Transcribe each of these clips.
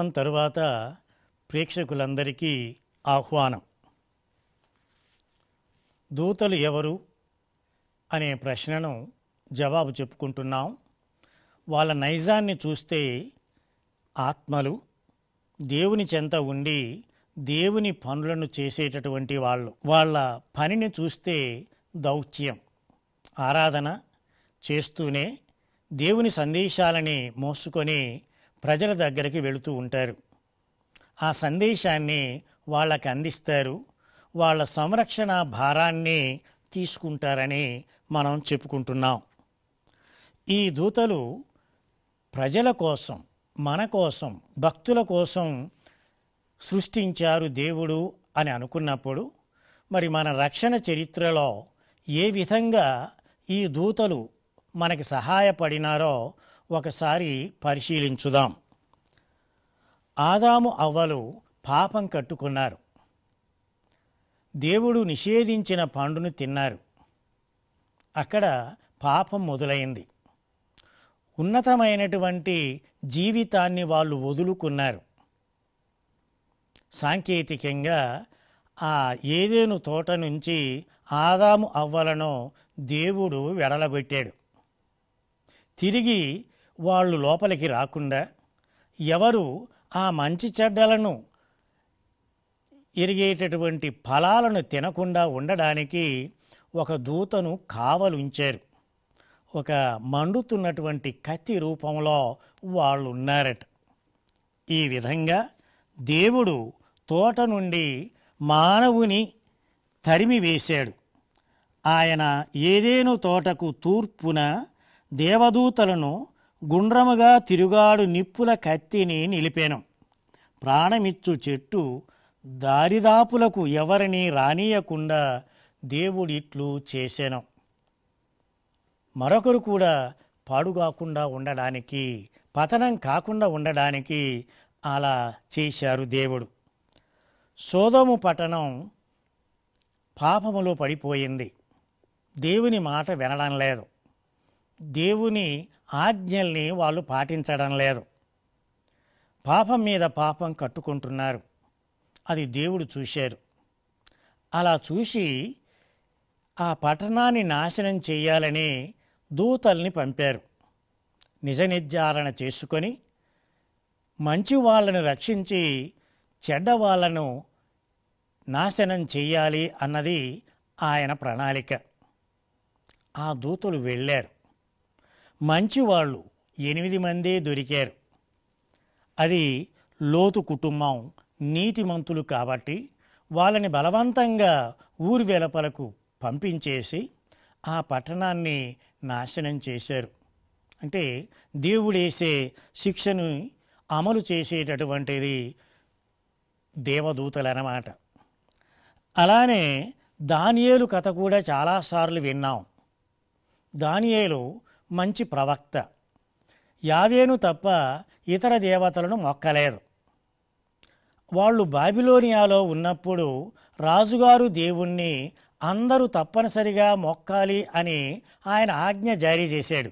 విరామం తరువాత ప్రేక్షకులందరికీ ఆహ్వానం దూతలు ఎవరు అనే ప్రశ్నను జవాబు చెప్పుకుంటున్నాం వాళ్ళ నైజాన్ని చూస్తే ఆత్మలు దేవుని చెంత ఉండి దేవుని పనులను చేసేటటువంటి వాళ్ళు వాళ్ళ పనిని చూస్తే దౌత్యం ఆరాధన చేస్తూనే దేవుని సందేశాలని మోసుకొని ప్రజల దగ్గరికి వెళుతూ ఉంటారు ఆ సందేశాన్ని వాళ్ళకి అందిస్తారు వాళ్ళ సంరక్షణ భారాన్ని తీసుకుంటారని మనం చెప్పుకుంటున్నాం ఈ దూతలు ప్రజల కోసం మన కోసం భక్తుల కోసం సృష్టించారు దేవుడు అని అనుకున్నప్పుడు మరి మన రక్షణ చరిత్రలో ఏ విధంగా ఈ దూతలు మనకి సహాయపడినారో ఒకసారి పరిశీలించుదాం ఆదాము అవ్వలు పాపం కట్టుకున్నారు దేవుడు నిషేధించిన పండును తిన్నారు అక్కడ పాపం మొదలైంది ఉన్నతమైనటువంటి జీవితాన్ని వాళ్ళు వదులుకున్నారు సాంకేతికంగా ఆ ఏదేను తోట నుంచి ఆదాము అవ్వలను దేవుడు వెడలగొట్టాడు తిరిగి వాళ్ళు లోపలికి రాకుండా ఎవరు ఆ మంచి చెడ్డలను ఎరిగేటటువంటి ఫలాలను తినకుండా ఉండడానికి ఒక దూతను కావలుంచారు ఒక మండుతున్నటువంటి కత్తి రూపంలో వాళ్ళు ఉన్నారట ఈ విధంగా దేవుడు తోట నుండి మానవుని తరిమి వేశాడు ఆయన ఏదేను తోటకు తూర్పున దేవదూతలను గుండ్రముగా తిరుగాడు నిప్పుల కత్తిని నిలిపాను ప్రాణమిచ్చు చెట్టు దారిదాపులకు ఎవరిని రానియకుండా దేవుడిట్లు చేశాను మరొకరు కూడా పాడుగాకుండా ఉండడానికి పతనం కాకుండా ఉండడానికి అలా చేశారు దేవుడు సోదము పట్టణం పాపములో పడిపోయింది దేవుని మాట వినడం లేదు దేవుని ఆజ్ఞల్ని వాళ్ళు పాటించడం లేదు పాపం మీద పాపం కట్టుకుంటున్నారు అది దేవుడు చూశారు అలా చూసి ఆ పట్టణాన్ని నాశనం చేయాలని దూతల్ని పంపారు నిజ నిర్ధారణ చేసుకొని మంచి వాళ్ళను రక్షించి చెడ్డ వాళ్ళను నాశనం చేయాలి అన్నది ఆయన ప్రణాళిక ఆ దూతలు వెళ్ళారు మంచివాళ్ళు ఎనిమిది మందే దొరికారు అది లోతు కుటుంబం నీతిమంతులు కాబట్టి వాళ్ళని బలవంతంగా ఊరి వెలపలకు పంపించేసి ఆ పట్టణాన్ని నాశనం చేశారు అంటే దేవుడేసే శిక్షను అమలు చేసేటటువంటిది దేవదూతలన్నమాట అలానే దానియేలు కథ కూడా చాలాసార్లు విన్నాం దానియేలు మంచి ప్రవక్త యావేను తప్ప ఇతర దేవతలను మొక్కలేదు వాళ్ళు బాబిలోనియాలో ఉన్నప్పుడు రాజుగారు దేవుణ్ణి అందరూ తప్పనిసరిగా మొక్కాలి అని ఆయన ఆజ్ఞ జారీ చేశాడు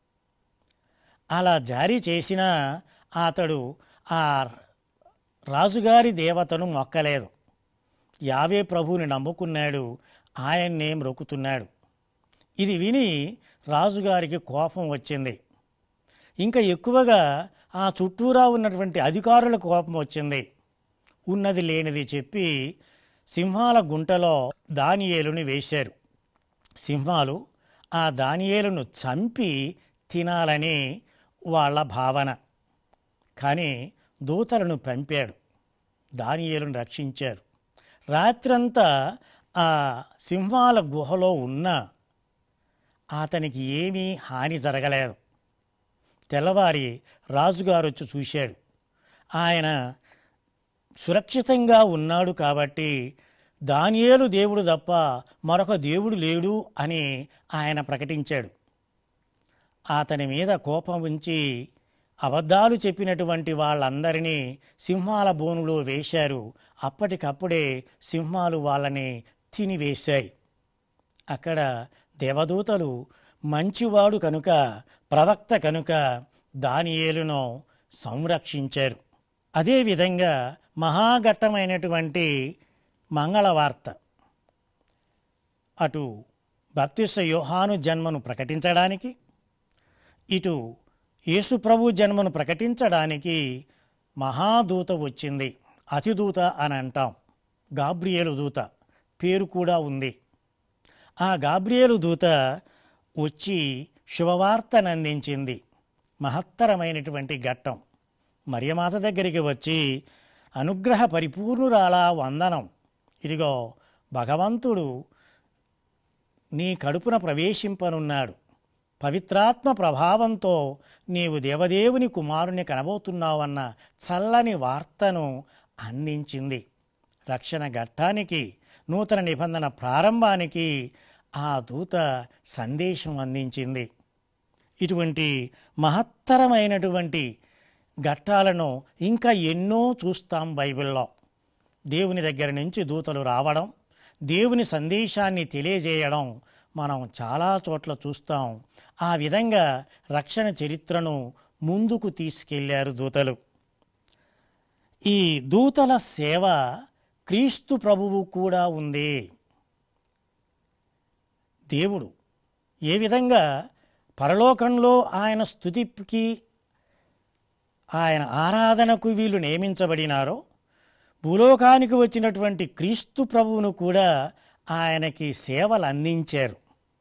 అలా జారీ చేసినా అతడు ఆ రాజుగారి దేవతను మొక్కలేదు యావే ప్రభువుని నమ్ముకున్నాడు ఆయన్నే మ్రొక్కుతున్నాడు ఇది విని రాజుగారికి కోపం వచ్చింది ఇంకా ఎక్కువగా ఆ చుట్టూరా ఉన్నటువంటి అధికారులకు కోపం వచ్చింది ఉన్నది లేనిది చెప్పి సింహాల గుంటలో దానియేలుని వేశారు సింహాలు ఆ దానియేలును చంపి తినాలని వాళ్ళ భావన కానీ దూతలను పంపాడు దానియేలును రక్షించారు రాత్రంతా ఆ సింహాల గుహలో ఉన్న అతనికి ఏమీ హాని జరగలేదు తెల్లవారి రాజుగారు వచ్చి చూశాడు ఆయన సురక్షితంగా ఉన్నాడు కాబట్టి దానియేలు దేవుడు తప్ప మరొక దేవుడు లేడు అని ఆయన ప్రకటించాడు అతని మీద కోపం ఉంచి అబద్ధాలు చెప్పినటువంటి వాళ్ళందరినీ సింహాల బోనులో వేశారు అప్పటికప్పుడే సింహాలు వాళ్ళని తినివేశాయి అక్కడ దేవదూతలు మంచివాడు కనుక ప్రవక్త కనుక దానియేలును సంరక్షించారు అదేవిధంగా మహాఘట్టమైనటువంటి మంగళవార్త అటు బప్తిస్త యోహాను జన్మను ప్రకటించడానికి ఇటు యేసుప్రభు జన్మను ప్రకటించడానికి మహాదూత వచ్చింది అతిదూత అని అంటాం గాబ్రియేలు దూత పేరు కూడా ఉంది ఆ గాబ్రియేలు దూత వచ్చి శుభవార్తను అందించింది మహత్తరమైనటువంటి ఘట్టం మరియమాత దగ్గరికి వచ్చి అనుగ్రహ పరిపూర్ణురాలా వందనం ఇదిగో భగవంతుడు నీ కడుపున ప్రవేశింపనున్నాడు పవిత్రాత్మ ప్రభావంతో నీవు దేవదేవుని కుమారుని కనబోతున్నావన్న చల్లని వార్తను అందించింది రక్షణ ఘట్టానికి నూతన నిబంధన ప్రారంభానికి ఆ దూత సందేశం అందించింది ఇటువంటి మహత్తరమైనటువంటి ఘట్టాలను ఇంకా ఎన్నో చూస్తాం బైబిల్లో దేవుని దగ్గర నుంచి దూతలు రావడం దేవుని సందేశాన్ని తెలియజేయడం మనం చాలా చోట్ల చూస్తాం ఆ విధంగా రక్షణ చరిత్రను ముందుకు తీసుకెళ్లారు దూతలు ఈ దూతల సేవ క్రీస్తు ప్రభువు కూడా ఉంది దేవుడు ఏ విధంగా పరలోకంలో ఆయన స్థుతికి ఆయన ఆరాధనకు వీళ్ళు నియమించబడినారో భూలోకానికి వచ్చినటువంటి క్రీస్తు ప్రభువును కూడా ఆయనకి సేవలు అందించారు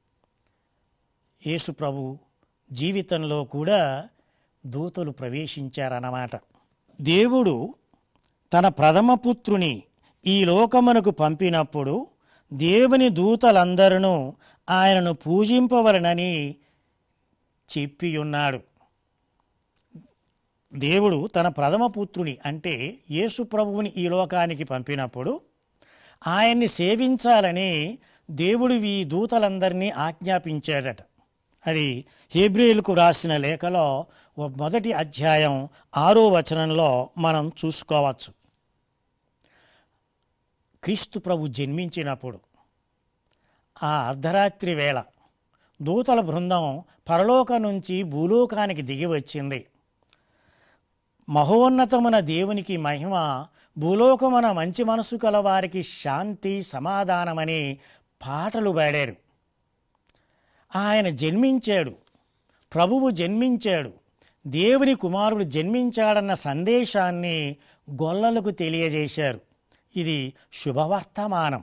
యేసు ప్రభు జీవితంలో కూడా దూతలు ప్రవేశించారన్నమాట దేవుడు తన ప్రథమ పుత్రుని ఈ లోకమునకు పంపినప్పుడు దేవుని దూతలందరూ ఆయనను పూజింపవలనని చెప్పి ఉన్నాడు దేవుడు తన ప్రథమ పుత్రుని అంటే యేసు ప్రభువుని ఈ లోకానికి పంపినప్పుడు ఆయన్ని సేవించాలని దేవుడు ఈ దూతలందరినీ ఆజ్ఞాపించాడట అది హేబ్రియులకు రాసిన లేఖలో ఓ మొదటి అధ్యాయం ఆరో వచనంలో మనం చూసుకోవచ్చు క్రీస్తు ప్రభు జన్మించినప్పుడు ఆ అర్ధరాత్రి వేళ దూతల బృందం పరలోక నుంచి భూలోకానికి దిగి వచ్చింది మహోన్నతమున దేవునికి మహిమ భూలోకమున మంచి మనసు కల వారికి శాంతి సమాధానమని పాటలు పాడారు ఆయన జన్మించాడు ప్రభువు జన్మించాడు దేవుని కుమారుడు జన్మించాడన్న సందేశాన్ని గొల్లలకు తెలియజేశారు ఇది శుభవర్తమానం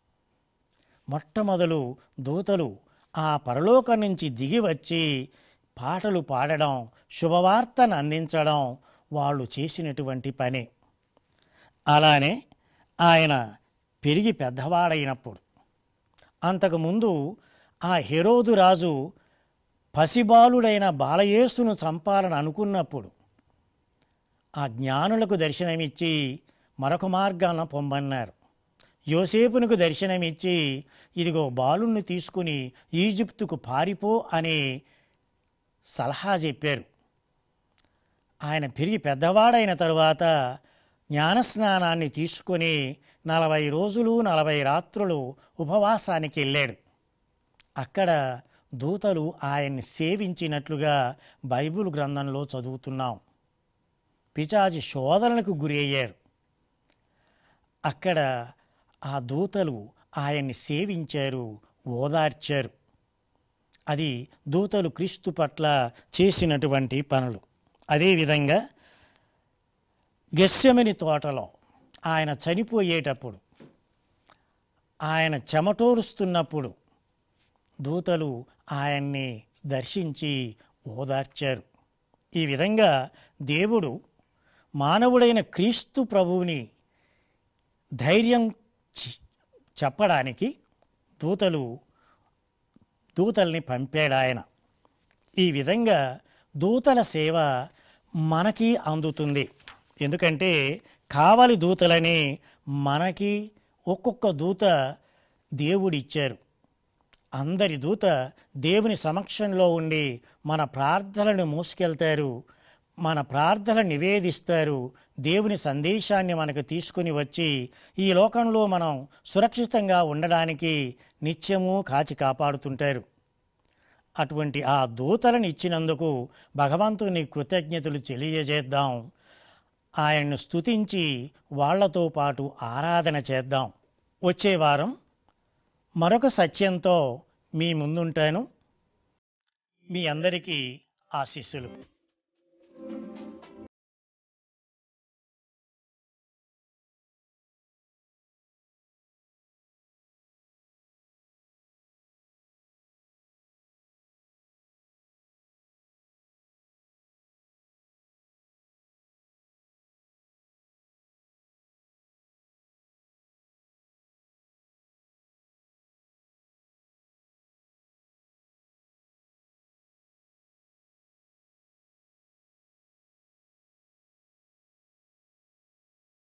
మొట్టమొదలు దూతలు ఆ పరలోకం నుంచి దిగి వచ్చి పాటలు పాడడం శుభవార్తను అందించడం వాళ్ళు చేసినటువంటి పని అలానే ఆయన పెరిగి పెద్దవాడైనప్పుడు అంతకుముందు ఆ హెరోదు రాజు పసిబాలుడైన బాలయేసును చంపాలని అనుకున్నప్పుడు ఆ జ్ఞానులకు దర్శనమిచ్చి మరొక మార్గాన పొమ్మన్నారు యోసేపునకు దర్శనమిచ్చి ఇదిగో బాలుణ్ణి తీసుకుని ఈజిప్తుకు పారిపో అని సలహా చెప్పారు ఆయన పెరిగి పెద్దవాడైన తరువాత జ్ఞానస్నానాన్ని తీసుకొని నలభై రోజులు నలభై రాత్రులు ఉపవాసానికి వెళ్ళాడు అక్కడ దూతలు ఆయన్ని సేవించినట్లుగా బైబిల్ గ్రంథంలో చదువుతున్నాం పిచాచి శోధనలకు గురి అయ్యారు అక్కడ ఆ దూతలు ఆయన్ని సేవించారు ఓదార్చారు అది దూతలు క్రీస్తు పట్ల చేసినటువంటి పనులు అదేవిధంగా గెస్సెమని తోటలో ఆయన చనిపోయేటప్పుడు ఆయన చెమటోరుస్తున్నప్పుడు దూతలు ఆయన్ని దర్శించి ఓదార్చారు ఈ విధంగా దేవుడు మానవుడైన క్రీస్తు ప్రభువుని ధైర్యం చె- చెప్పడానికి దూతలు దూతల్ని పంపాడు ఆయన ఈ విధంగా దూతల సేవ మనకి అందుతుంది ఎందుకంటే కావలి దూతలని మనకి ఒక్కొక్క దూత దేవుడిచ్చారు అందరి దూత దేవుని సమక్షంలో ఉండి మన ప్రార్థనలను మోసుకెళ్తారు మన ప్రార్థన నివేదిస్తారు దేవుని సందేశాన్ని మనకు తీసుకుని వచ్చి ఈ లోకంలో మనం సురక్షితంగా ఉండడానికి నిత్యము కాచి కాపాడుతుంటారు అటువంటి ఆ దూతలను ఇచ్చినందుకు భగవంతుని కృతజ్ఞతలు తెలియజేద్దాం ఆయన్ను స్తుతించి వాళ్లతో పాటు ఆరాధన చేద్దాం వచ్చే వారం మరొక సత్యంతో మీ ముందుంటాను మీ అందరికీ ఆశీస్సులు